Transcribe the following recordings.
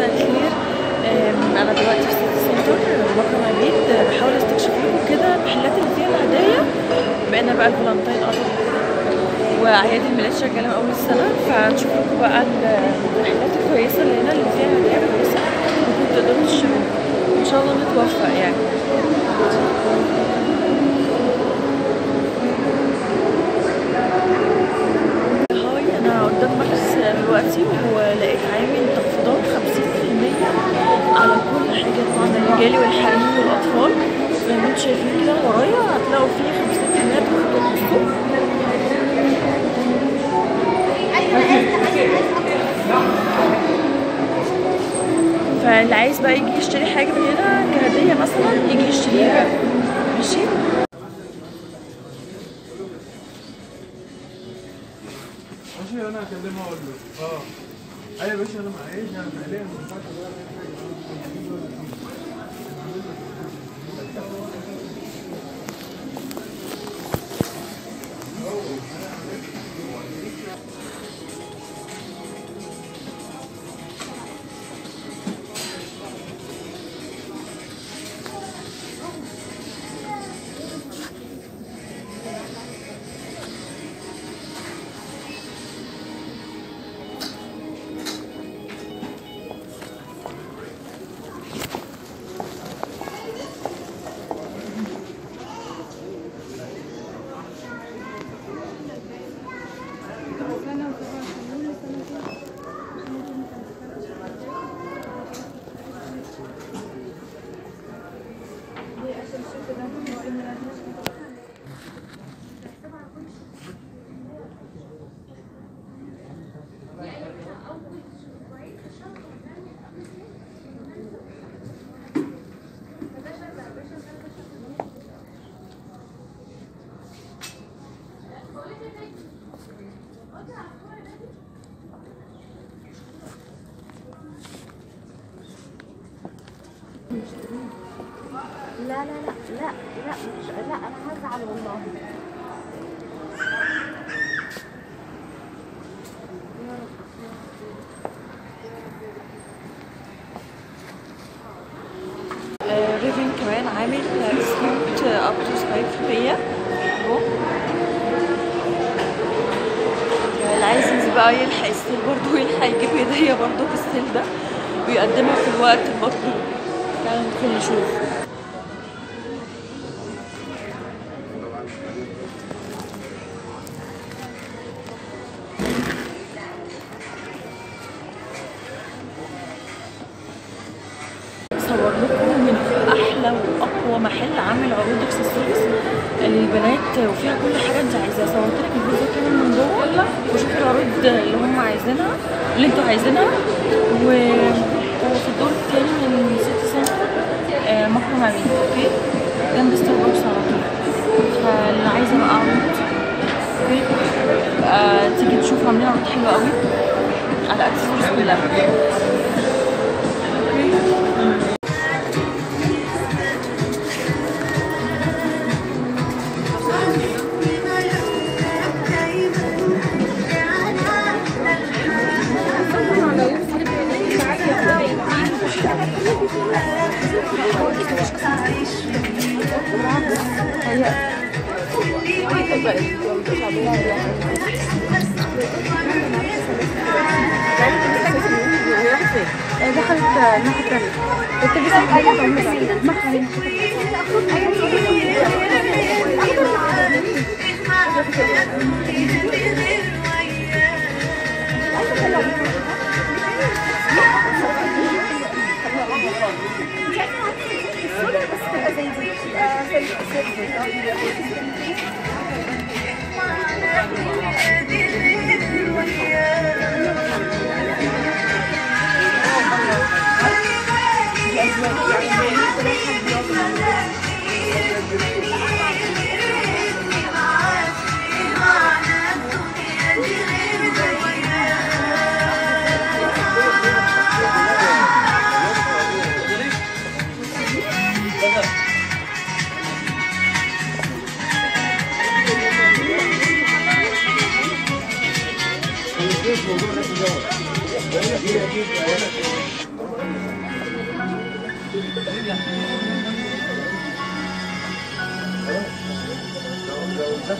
مساء الخير آم، انا دلوقتي في سيتي سنتر مكرم عبيد آه، بحاول استكشف لكم كده المحلات اللي فيها الهدايا بما ان بقى الفالنتين قرب واعياد الميلاد شغاله من اول السنه فهنشوف لكم بقى المحلات الكويسه اللي هنا اللي فيها هدايا كويسه ممكن تقدروا تشتروها ان شاء الله نتوفق يعني هاي انا قدام ماكس دلوقتي ولقيت عامل تخفيضات 50% على كل حاجه طبعا الرجالي والحريمي والاطفال زي ما انتم شايفين كده ورايا هتلاقوا فيه 50% تخفيضات بصوا فاللي عايز بقى يجي يشتري حاجه من هنا كهديه مثلا يجي يشتريها ماشي ماشي انا هكلمها اقول له اه ايوه يا باشا انا معيش انا فعليا ما ينفعش لا لا لا لا لا مش لا انا هزعل والله آه، ريفن كمان عامل ديسكاونت اب تو 5% اهو اللي عايز ينزل بقى يلحق السيل برضه ويلحق يجيب هدية برضه في السيل ده ويقدمها في الوقت المطلوب تعالوا ندخل نشوف صور لكم من احلى واقوى محل عامل عروض اكسسوارز للبنات وفيها كل حاجه انت عايزاها صورت لك الفيديو كمان من جوه وشوفوا العروض اللي هم عايزينها اللي انتوا عايزينها و وفي الدور التاني من سيتي سنتر آه، مكرم عميد اوكي جنب ستاربكس على طول فاللي عايزه بقى عروض اوكي آه، تيجي تشوف عاملين عروض حلوه قوي على اكسسوارز كلها اوكي دخلت الناحية التانية بتلبس حاجة معها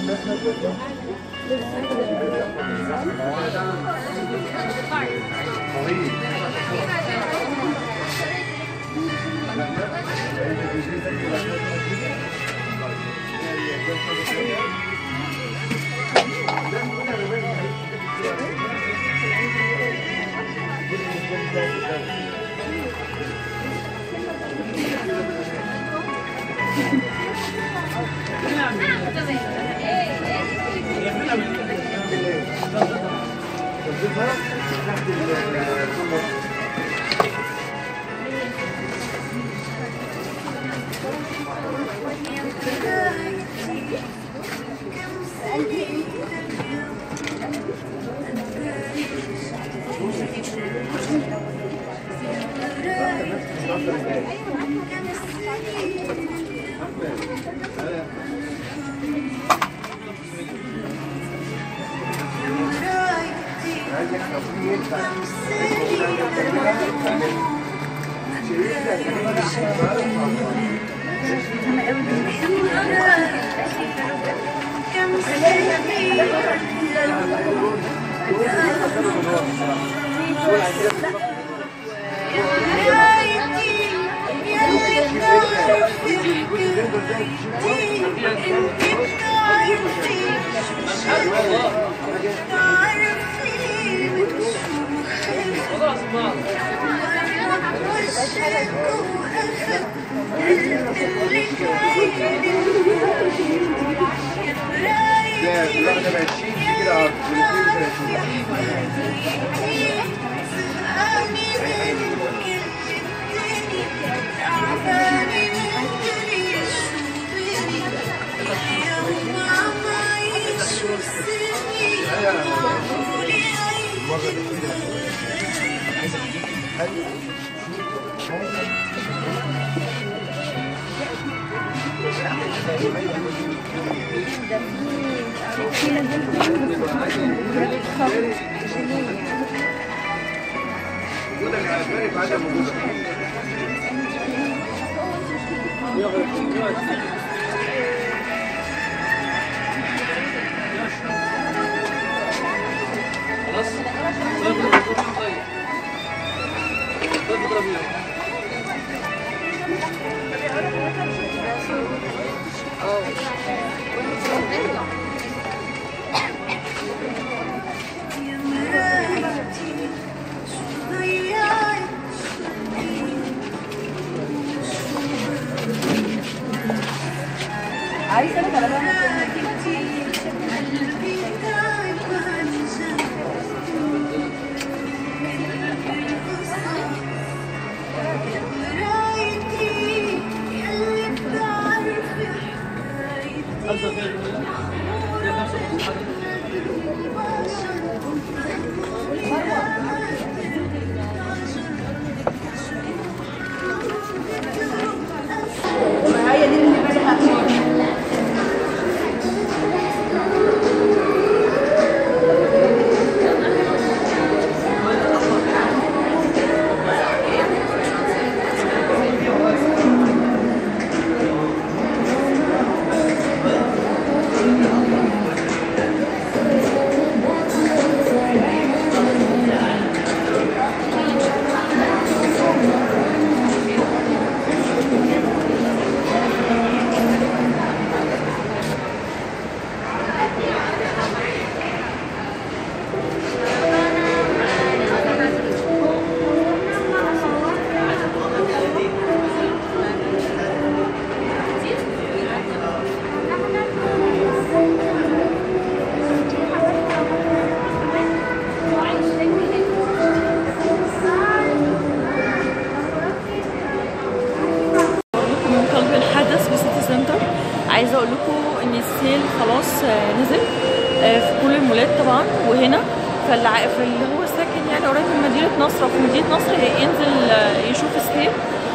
من قلب الحدث بسيتي سنتر عايزه اقول لكم ان السيل خلاص آه، نزل آه، في كل المولات طبعا وهنا فاللي ع- فاللي هو ساكن يعني قريب من مدينه نصر او في مدينه نصر ينزل آه، يشوف السيل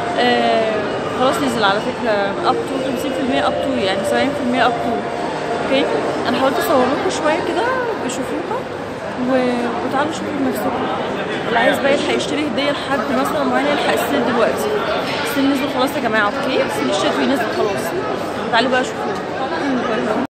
آه، خلاص نزل على فكره اب تو 50% اب تو يعني 70% اب تو اوكي انا حاولت اصور لكم شويه كده بشوفوها و- وتعالوا شوفوا بنفسكم اللي عايز بقى يلحق يشتري هديه لحد مثلا معين يلحق السيل دلوقتي السيل نزل خلاص يا جماعه اوكي السيل الشتوي نزل خلاص تعالوا بقى شوفوه